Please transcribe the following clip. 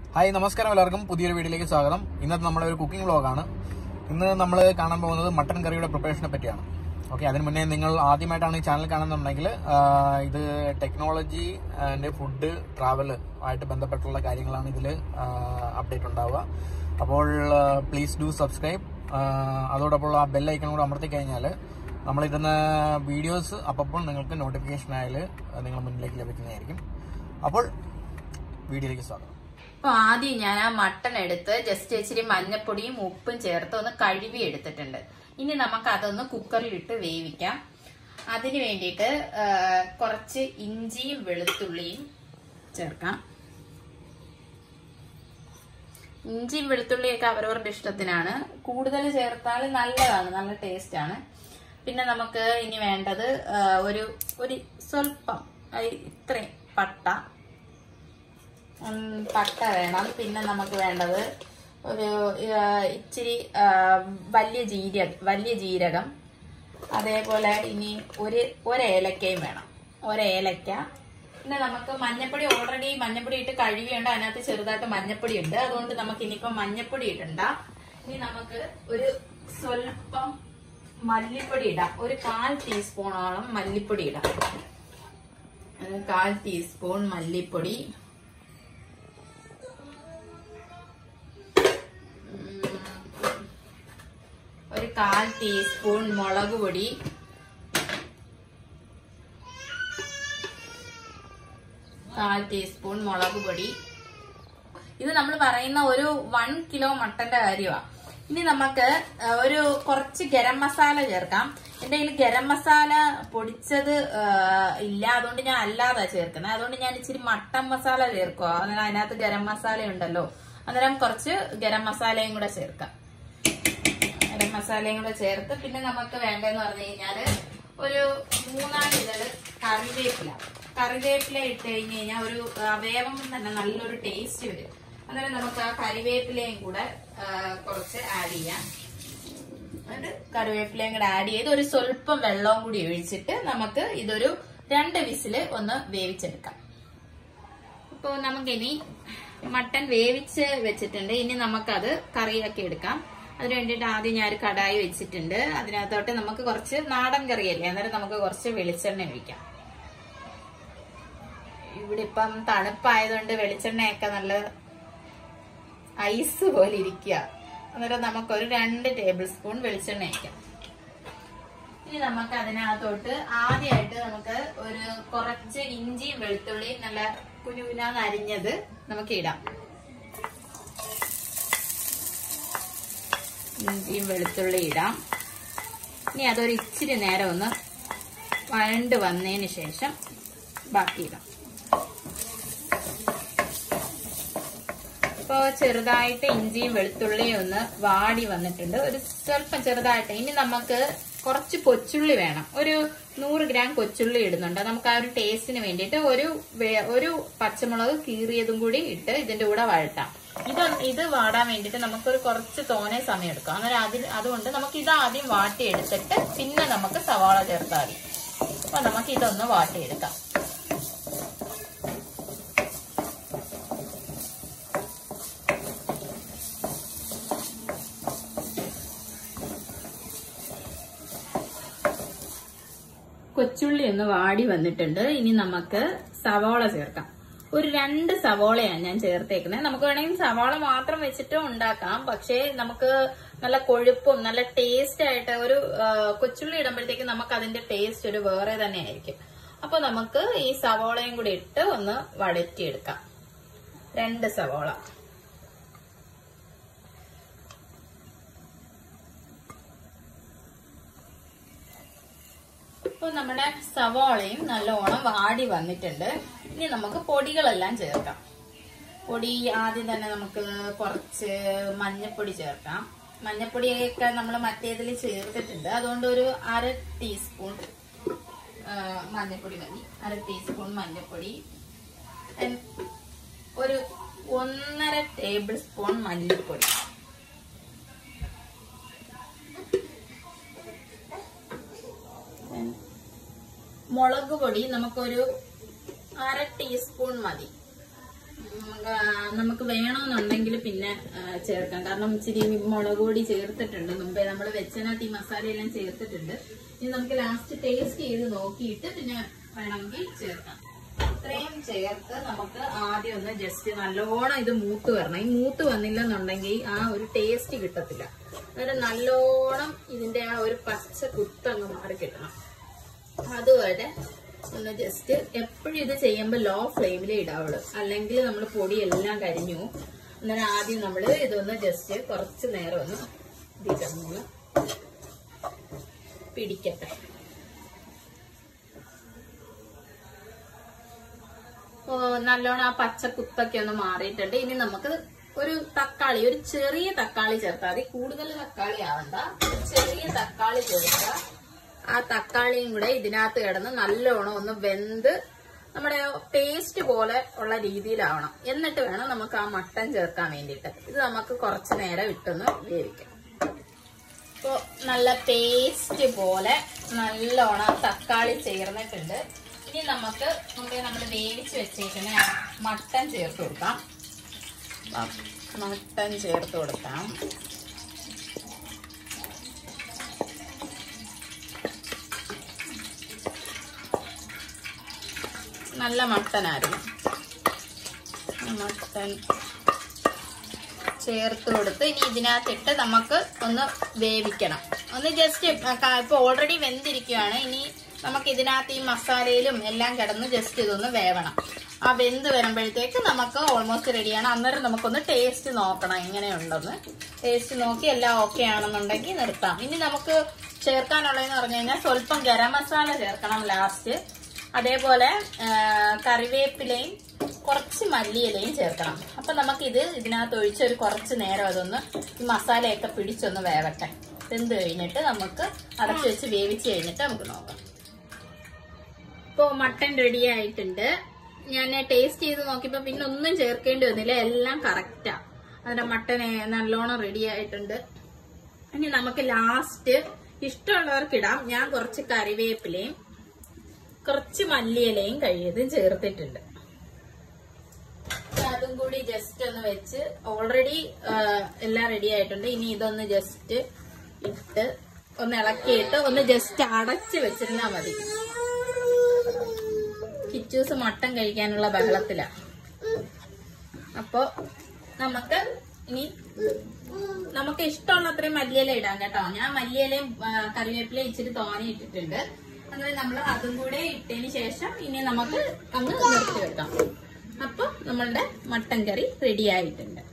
Hi നമസ്കാരം എല്ലാവർക്കും പുതിയൊരു വീഡിയോയിലേക്ക് സ്വാഗതം ഇന്നത്തെ നമ്മുടെ ഒരു കുക്കിംഗ് വ്ളോഗാണ് ഇന്ന് നമ്മൾ കാണാൻ പോകുന്നത് മട്ടൺ കറിയുടെ പ്രിപ്പറേഷനെ പറ്റിയാണ് ഓക്കെ അതിന് മുന്നേ നിങ്ങൾ ആദ്യമായിട്ടാണ് ഈ ചാനൽ കാണുന്നുണ്ടെങ്കിൽ ആ, ഇത് ടെക്നോളജി ആൻഡ് ഫുഡ് ട്രാവൽ ആയിട്ട് ബന്ധപ്പെട്ടുള്ള കാര്യങ്ങളാണ് ഇതിൽ അപ്ഡേറ്റ് ഉണ്ടാവുക അപ്പോൾ പ്ലീസ് ഡു സബ്സ്ക്രൈബ് അതോടൊപ്പം ആ ബെൽ ഐക്കൺ കൂടെ അമർത്തി കഴിഞ്ഞാൽ നമ്മളിടുന്ന വീഡിയോസ് അപ്പോൾ നിങ്ങൾക്ക് നോട്ടിഫിക്കേഷൻ ആയാൽ നിങ്ങൾ മുന്നിലേക്ക് ലഭിക്കുന്നതായിരിക്കും അപ്പോൾ വീഡിയോയിലേക്ക് സ്വാഗതം അപ്പൊ ആദ്യം ഞാൻ ആ മട്ടൺ എടുത്ത് ജസ്റ്റ് ഇച്ചിരി മഞ്ഞപ്പൊടിയും ഉപ്പും ചേർത്ത് ഒന്ന് കഴുകി എടുത്തിട്ടുണ്ട് ഇനി നമുക്ക് അതൊന്ന് കുക്കറിൽ ഇട്ട് വേവിക്കാം അതിന് വേണ്ടിയിട്ട് ആ, കുറച്ച് ഇഞ്ചിയും വെളുത്തുള്ളിയും ചേർക്കാം ഇഞ്ചിയും വെളുത്തുള്ളിയൊക്കെ അവരവരുടെ ഇഷ്ടത്തിനാണ് കൂടുതൽ ചേർത്താൽ നല്ലതാണ് നല്ല ടേസ്റ്റ് ആണ് പിന്നെ നമുക്ക് ഇനി വേണ്ടത് ആ, ഒരു ഒരു സ്വല്പം ആ, ഇത്രയും പട്ട ഉം, പട്ട വേണം പിന്നെ നമുക്ക് വേണ്ടത് ഒരു ആ, ഇച്ചിരി ആ, വലിയ ജീരക വലിയ ജീരകം അതേപോലെ ഇനി ഒരു ഒരേലക്കയും വേണം ഒരേലക്ക പിന്നെ നമുക്ക് മഞ്ഞപ്പൊടി ഓൾറെഡി മഞ്ഞപ്പൊടി ഇട്ട് കഴുകിയുണ്ട് അതിനകത്ത് ചെറുതായിട്ട് മഞ്ഞപ്പൊടി ഉണ്ട് അതുകൊണ്ട് നമുക്ക് ഇനിയിപ്പം മഞ്ഞപ്പൊടി ഇടണ്ട ഇനി നമുക്ക് ഒരു സ്വല്പം മല്ലിപ്പൊടി ഇടാം ഒരു കാൽ ടീസ്പൂണോളം മല്ലിപ്പൊടി ഇടാം ഒരു കാൽ ടീസ്പൂൺ മല്ലിപ്പൊടി ഒരു കാൽ ടീസ്പൂൺ മുളക് പൊടി കാൽ ടീസ്പൂൺ മുളക് പൊടി ഇത് നമ്മൾ പറയുന്ന ഒരു വൺ കിലോ മട്ടന്റെ കാര്യമാണ് ഇനി നമുക്ക് ആ, ഒരു കുറച്ച് ഗരം മസാല ചേർക്കാം എന്റെ കയ്യിൽ ഗരം മസാല പൊടിച്ചത് ആ, ഇല്ല അതുകൊണ്ട് ഞാൻ അല്ലാതാ ചേർക്കുന്നത് അതുകൊണ്ട് ഞാൻ ഇച്ചിരി മട്ടൻ മസാല ചേർക്കുക അന്നേരം അതിനകത്ത് ഗരം മസാല ഉണ്ടല്ലോ അന്നേരം കുറച്ച് ഗരം മസാലയും കൂടെ ചേർക്കാം ഗരം മസാലയും കൂടെ ചേർത്ത് പിന്നെ നമുക്ക് വേണ്ടതെന്ന് പറഞ്ഞു കഴിഞ്ഞാല് ഒരു മൂന്നാല് ഇതള് കറിവേപ്പില കറിവേപ്പില ഇട്ട് കഴിഞ്ഞ് കഴിഞ്ഞാൽ ഒരു ആ, വേവുമ്പോൾ തന്നെ നല്ലൊരു ടേസ്റ്റ് വരും അന്നേരം നമുക്ക് ആ കറിവേപ്പിലയും കൂടെ ആ, കുറച്ച് ആഡ് ചെയ്യാം എന്നിട്ട് കറിവേപ്പിലയും കൂടെ ആഡ് ചെയ്ത് ഒരു സ്വല്പം വെള്ളവും കൂടി ഒഴിച്ചിട്ട് നമുക്ക് ഇതൊരു രണ്ട് വിസില് ഒന്ന് വേവിച്ചെടുക്കാം ഇപ്പോൾ നമുക്കിനി മട്ടൻ വേവിച്ച് വെച്ചിട്ടുണ്ട് ഇനി നമുക്കത് കറിയാക്കി എടുക്കാം അതിന് വേണ്ടിയിട്ട് ആദ്യം ഞാൻ ഒരു കടായി വെച്ചിട്ടുണ്ട് അതിനകത്തോട്ട് നമുക്ക് കുറച്ച് നാടൻ കറിയല്ലേ അന്നേരം നമുക്ക് കുറച്ച് വെളിച്ചെണ്ണ ഒഴിക്കാം ഇവിടെ ഇപ്പം തണുപ്പായതുകൊണ്ട് വെളിച്ചെണ്ണയൊക്കെ നല്ല ഐസ് പോലെ ഇരിക്കുക അന്നേരം നമുക്കൊരു രണ്ട് ടേബിൾ സ്പൂൺ വെളിച്ചെണ്ണ ഒഴിക്കാം ഇനി നമുക്ക് അതിനകത്തോട്ട് ആദ്യമായിട്ട് നമുക്ക് ഒരു കുറച്ച് ഇഞ്ചിയും വെളുത്തുള്ളിയും നല്ല കുനുകുനാന്ന് അരിഞ്ഞത് നമുക്ക് ഇടാം ഇഞ്ചിയും വെളുത്തുള്ളി ഇടാം ഇനി അതൊരു ഇച്ചിരി നേരം ഒന്ന് വഴണ്ട് വന്നതിന് ശേഷം ബാക്കി ഇടാം ഇപ്പോ ചെറുതായിട്ട് ഇഞ്ചിയും വെളുത്തുള്ളിയും ഒന്ന് വാടി വന്നിട്ടുണ്ട് ഒരു സ്വല്പം ചെറുതായിട്ട് ഇനി നമുക്ക് കുറച്ച് കൊച്ചുള്ളി വേണം ഒരു നൂറ് ഗ്രാം കൊച്ചുള്ളി ഇടുന്നുണ്ട് നമുക്ക് ആ ഒരു ടേസ്റ്റിന് വേണ്ടിയിട്ട് ഒരു വേ- ഒരു പച്ചമുളക് കീറിയതും കൂടി ഇട്ട് ഇതിന്റെ കൂടെ വഴട്ടാം ഇത് ഇത് വാടാൻ വേണ്ടിയിട്ട് നമുക്കൊരു കുറച്ച് തോനെ സമയം എടുക്കാം അന്നേരം അതിൽ അതുകൊണ്ട് നമുക്ക് ഇത് ആദ്യം വാട്ടിയെടുത്തിട്ട് പിന്നെ നമുക്ക് സവാള ചേർത്താൽ മതി അപ്പൊ നമുക്ക് ഇതൊന്ന് വാട്ടിയെടുക്കാം കൊച്ചുള്ളി ഒന്ന് വാടി വന്നിട്ടുണ്ട് ഇനി നമുക്ക് സവാള ചേർക്കാം ഒരു രണ്ട് സവാളയാണ് ഞാൻ ചേർത്തേക്കുന്നത് നമുക്ക് വേണമെങ്കിൽ സവാള മാത്രം വെച്ചിട്ട് ഉണ്ടാക്കാം പക്ഷേ നമുക്ക് നല്ല കൊഴുപ്പും നല്ല ടേസ്റ്റ് ആയിട്ട് ഒരു ആ, കൊച്ചുള്ളി ഇടുമ്പോഴത്തേക്ക് നമുക്ക് അതിന്റെ ടേസ്റ്റ് ഒരു വേറെ തന്നെ ആയിരിക്കും അപ്പൊ നമുക്ക് ഈ സവാളയും കൂടി ഇട്ട് ഒന്ന് വഴറ്റിയെടുക്കാം രണ്ട് സവാള ഇപ്പൊ നമ്മുടെ സവാളയും നല്ലോണം വാടി വന്നിട്ടുണ്ട് ഇനി നമുക്ക് പൊടികളെല്ലാം ചേർക്കാം പൊടി ആദ്യം തന്നെ നമുക്ക് കുറച്ച് മഞ്ഞപ്പൊടി ചേർക്കാം മഞ്ഞപ്പൊടിയൊക്കെ നമ്മൾ മറ്റേതിൽ ചേർത്തിട്ടുണ്ട് അതുകൊണ്ട് ഒരു അര ടീസ്പൂൺ ആ, മഞ്ഞപ്പൊടി മതി അര ടീസ്പൂൺ മഞ്ഞപ്പൊടി Then ഒരു ഒന്നര ടേബിൾ സ്പൂൺ മല്ലിപ്പൊടി Then മുളക് പൊടി നമുക്കൊരു അര ടീസ്പൂൺ മതി ഉം, ആ, നമുക്ക് വേണമെന്നുണ്ടെങ്കിൽ പിന്നെ ആ, ചേർക്കാം കാരണം ഇച്ചിരി മുളക് പൊടി ചേർത്തിട്ടുണ്ട് മുമ്പേ നമ്മൾ വെച്ചതിനകത്ത് ഈ മസാലയെല്ലാം ചേർത്തിട്ടുണ്ട് ഇനി നമുക്ക് ലാസ്റ്റ് ടേസ്റ്റ് ചെയ്ത് നോക്കിയിട്ട് പിന്നെ വേണമെങ്കിൽ ചേർക്കാം ഇത്രയും ചേർത്ത് നമുക്ക് ആദ്യം ഒന്ന് ജസ്റ്റ് നല്ലോണം ഇത് മൂത്ത് വരണം ഈ മൂത്ത് വന്നില്ലെന്നുണ്ടെങ്കിൽ ആ ഒരു ടേസ്റ്റ് കിട്ടത്തില്ല അന്നേരം നല്ലോണം ഇതിന്റെ ആ ഒരു പച്ച കുത്തങ്ങ് മാറി കിട്ടണം അതുവരെ ഒന്ന് ജസ്റ്റ് എപ്പോഴും ഇത് ചെയ്യുമ്പോൾ ലോ ഫ്ലെയിമിലേ ഇടാവുള്ളൂ അല്ലെങ്കിൽ നമ്മൾ പൊടിയെല്ലാം കരിഞ്ഞു പോകും. അന്നേരം ആദ്യം നമ്മൾ ഇതൊന്ന് ജസ്റ്റ് കുറച്ച് നേരം ഒന്ന് ഇതിട്ടൊന്ന് പിടിക്കട്ടെ ഓ, നല്ലോണം ആ പച്ച കുത്തൊക്കെ ഒന്ന് മാറിയിട്ടുണ്ട് ഇനി നമുക്ക് ഒരു തക്കാളി ഒരു ചെറിയ തക്കാളി ചേർത്താൽ മതി കൂടുതൽ തക്കാളി ആവണ്ട ഒരു ചെറിയ തക്കാളി ചേർക്കുക ആ തക്കാളിയും കൂടെ ഇതിനകത്ത് കിടന്ന് നല്ലോണം ഒന്ന് വെന്ത് നമ്മുടെ പേസ്റ്റ് പോലെ ഉള്ള രീതിയിലാവണം എന്നിട്ട് വേണം നമുക്ക് ആ മട്ടൻ ചേർക്കാൻ വേണ്ടിയിട്ട് ഇത് നമുക്ക് കുറച്ച് നേരം ഇട്ടൊന്ന് വേവിക്കാം ഇപ്പൊ നല്ല പേസ്റ്റ് പോലെ നല്ലോണം തക്കാളി ചേർന്നിട്ടുണ്ട് ഇനി നമുക്ക് മുമ്പേ നമ്മൾ വേവിച്ച് വെച്ചേക്കുന്ന ആ മട്ടൻ ചേർത്ത് കൊടുക്കാം ആ മട്ടൻ ചേർത്ത് കൊടുക്കാം നല്ല മട്ടനായിരുന്നു മട്ടൻ ചേർത്ത് കൊടുത്ത് ഇനി ഇതിനകത്തിട്ട് നമുക്ക് ഒന്ന് വേവിക്കണം ഒന്ന് ജസ്റ്റ് ഇപ്പൊ ഓൾറെഡി വെന്തിരിക്കുകയാണ് ഇനി നമുക്ക് ഇതിനകത്ത് ഈ മസാലയിലും എല്ലാം കിടന്ന് ജസ്റ്റ് ഇതൊന്ന് വേവണം ആ വെന്ത് വരുമ്പോഴത്തേക്ക് നമുക്ക് ഓൾമോസ്റ്റ് റെഡിയാണ് അന്നേരം നമുക്കൊന്ന് ടേസ്റ്റ് നോക്കണം എങ്ങനെയുണ്ടെന്ന് ടേസ്റ്റ് നോക്കി എല്ലാം ഓക്കെ ആണെന്നുണ്ടെങ്കിൽ നിർത്താം ഇനി നമുക്ക് ചേർക്കാനുള്ളതെന്ന് പറഞ്ഞു കഴിഞ്ഞാൽ സ്വല്പം ഗരം മസാല ചേർക്കണം ലാസ്റ്റ് അതേപോലെ ആ, കറിവേപ്പിലയും കുറച്ച് മല്ലിയിലയും ചേർക്കണം അപ്പൊ നമുക്കിത് ഇതിനകത്ത് ഒഴിച്ച് ഒരു കുറച്ച് നേരം അതൊന്ന് ഈ മസാലയൊക്കെ പിടിച്ചൊന്ന് വേവട്ടെ വെന്ത് കഴിഞ്ഞിട്ട് നമുക്ക് അടച്ചു വെച്ച് വേവിച്ച് കഴിഞ്ഞിട്ട് നമുക്ക് നോക്കാം ഇപ്പൊ മട്ടൻ റെഡി ആയിട്ടുണ്ട് ഞാൻ ടേസ്റ്റ് ചെയ്ത് നോക്കിയപ്പോ പിന്നെ ഒന്നും ചേർക്കേണ്ടി വന്നില്ല എല്ലാം കറക്റ്റാ അതിന്റെ മട്ടൻ നല്ലോണം റെഡി ആയിട്ടുണ്ട് ഇനി നമുക്ക് ലാസ്റ്റ് ഇഷ്ടമുള്ളവർക്ക് ഇടാം ഞാൻ കുറച്ച് കറിവേപ്പിലയും കുറച്ച് മല്ലിയിലയും കഴിയതും ചേർത്തിട്ടുണ്ട് ഇനി അതും കൂടി ജസ്റ്റ് ഒന്ന് വെച്ച് ഓൾറെഡി എല്ലാം റെഡി ആയിട്ടുണ്ട് ഇനി ഇതൊന്ന് ജസ്റ്റ് ഇട്ട് ഒന്ന് ഇളക്കിയിട്ട് ഒന്ന് ജസ്റ്റ് അടച്ച് വെച്ചിരുന്നാ മതി കിച്ചൂസ് മട്ടൻ കഴിക്കാനുള്ള ബഹളത്തിലാ അപ്പൊ നമുക്ക് ഇനി നമുക്ക് ഇഷ്ടമുള്ള അത്രയും മല്ലിയില ഇടാം കേട്ടോ ഞാൻ മല്ലിയിലയും ആ, കറിവേപ്പിലയും ഇച്ചിരി തോനെ ഇട്ടിട്ടുണ്ട് അങ്ങനെ നമ്മൾ അതും കൂടെ ഇട്ടതിന് ശേഷം ഇനി നമുക്ക് അങ്ങ് നിർത്തി വെക്കാം അപ്പൊ നമ്മളുടെ മട്ടൻ കറി റെഡി ആയിട്ടുണ്ട്